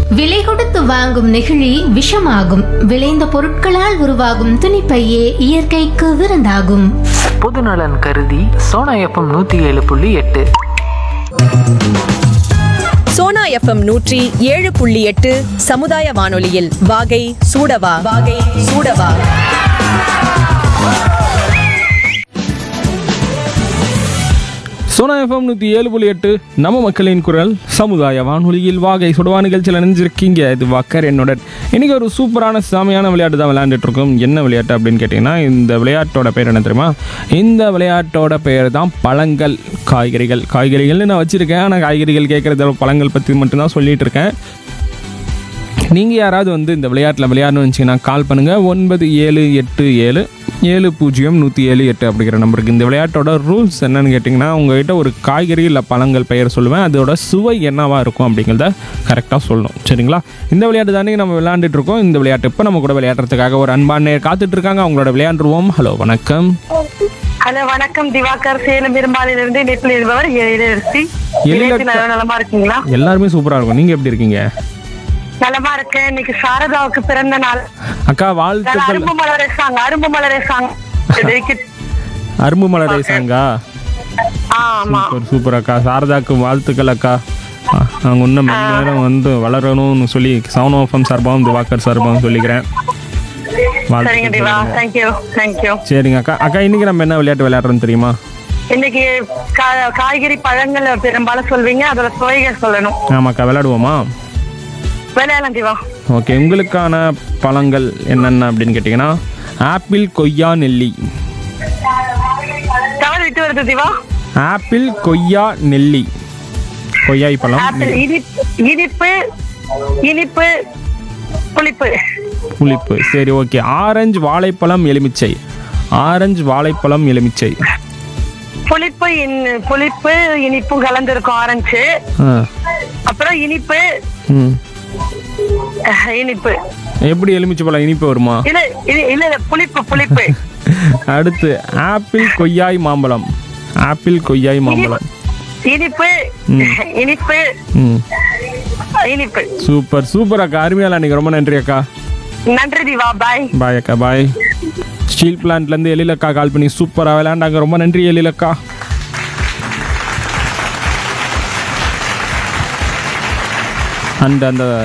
விலை கொடுத்து வாங்கும் நெகிழி விஷமாகும் விளைந்த பொருட்களால் உருவாகும் துணிப்பையே இயற்கைக்கு விருந்தாகும் பொதுநலன் கருதி சோனா எஃப்எம் நூற்றி ஏழு புள்ளி எட்டு சோனா எஃப்எம் நூற்றி ஏழு புள்ளி எட்டு சமுதாய வானொலியில் வாகை சூடவா வாகை சூடவா சோனா எஃப்எம் நூற்றி ஏழு புள்ளி எட்டு நம்ம மக்களின் குரல் சமுதாய வானொலியில் வாகை சுடவா நிகழ்ச்சியில் நினைஞ்சிருக்கீங்க இது வாக்கர் என்னுடன் இன்னைக்கு ஒரு சூப்பரான சாமியான விளையாட்டு தான் விளையாண்டுட்டு இருக்கோம் என்ன விளையாட்டு அப்படின்னு கேட்டிங்கன்னா இந்த விளையாட்டோட பேர் என்ன தெரியுமா இந்த விளையாட்டோட பேர் தான் பழங்கள் காய்கறிகள் காய்கறிகள்னு நான் வச்சுருக்கேன் ஆனால் காய்கறிகள் கேட்குறத பழங்கள் பற்றி மட்டும்தான் சொல்லிட்டு இருக்கேன் நீங்கள் யாராவது வந்து இந்த விளையாட்டில் விளையாடணும்னு வச்சிங்கன்னா கால் பண்ணுங்கள் ஒன்பது ஏழு எட்டு ஏழு ஏழு பூஜ்ஜியம் நூற்றி ஏழு எட்டு அப்படிங்கிற நம்பருக்கு இந்த விளையாட்டோட ரூல்ஸ் என்னன்னு கேட்டிங்கன்னா உங்ககிட்ட ஒரு காய்கறி இல்லை பழங்கள் பெயர் சொல்லுவேன் அதோட சுவை என்னவாக இருக்கும் அப்படிங்கிறத கரெக்டாக சொல்லணும் சரிங்களா இந்த விளையாட்டு தானே நம்ம விளையாண்டுட்டு இருக்கோம் இந்த விளையாட்டு இப்போ நம்ம கூட விளையாடுறதுக்காக ஒரு அன்பான காத்துட்டு இருக்காங்க அவங்களோட விளையாண்டுருவோம் ஹலோ வணக்கம் ஹலோ வணக்கம் திவாகர் சேலம் பெரும்பாலிலிருந்து நெட்டில் இருப்பவர் இளவரசி எழிலக்கா. இளையராஜா நல்ல- நலமா இருக்கீங்களா எல்லாருமே சூப்பராக இருக்கும் நீங்கள் எப்படி இருக்கீங்க நலமா இருக்கேன் இன்னைக்கு சாரதாவுக்கு பிறந்த நாள் அக்கா நான் வாழ்த்துக்கள் அரும்பு மலரே சாங் அரும்பு மலரே சாங் அரும்பு மலரை சாங்கா ஆமா சூப்பர் சூப்பர் அக்கா சாரதாக்கு வாழ்த்துக்கள் அக்கா ஆ, நாங்கள் இன்னும் மென் நேரம் வந்து வளரணும்னு சொல்லி சவுன் ஓஃபம் சார்பாகவும் திவாகர் சார்பாகவும் சொல்லிக்கிறேன் சரிங்க வாழ்த்துக்கள் திவா சொல்லுங்க. தேங்க்யூ தேங்க்யூ சரிங்க அக்கா அக்கா இன்னைக்கு நம்ம என்ன விளையாட்டு விளையாடுறோம் தெரியுமா இன்னைக்கு கா- காய்கறி பழங்கள் பெரும்பாலும் சொல்வீங்க அதோட சுவைகள் சொல்லணும் ஆமாக்கா விளையாடுவோமா விளையாடலாம் திவா ஓகே உங்களுக்கான பழங்கள் என்னென்ன அப்படின்னு கேட்டிங்கன்னா ஆப்பிள் கொய்யா நெல்லி தவறு விட்டு வருது திவா ஆப்பிள் கொய்யா நெல்லி கொய்யாய் பழம் ஆப்பிள் இனிப்பு இனிப்பு இனிப்பு புளிப்பு புளிப்பு சரி ஓகே ஆரஞ்சு வாழைப்பழம் எலுமிச்சை ஆரஞ்சு வாழைப்பழம் எலுமிச்சை புளிப்பு இன்- புளிப்பு இனிப்பும் கலந்துருக்கும் ஆரஞ்சு ஆ அப்புறம் இனிப்பு ம் அஹ், இனிப்பு எப்படி எலுமிச்சை பழம் இனிப்பு வருமா இல்ல இல்ல இல்ல இல்ல, புளிப்பு புளிப்பு அடுத்து ஆப்பிள் கொய்யாய் மாம்பழம் ஆப்பிள் கொய்யாய் மாம்பழம் இனிப்பு இனிப்பு ம் இனிப்பு சூப்பர் சூப்பர் அக்கா அருமையால அன்னைக்கு ரொம்ப நன்றி அக்கா நன்றி திவா பாய் பாய் அக்கா பாய் ஸ்டீல் பிளான்ட்லேருந்து எழிலக்கா கால் பண்ணி சூப்பராக விளையாண்டாங்க ரொம்ப நன்றி எழிலக்கா அண்ட் அந்த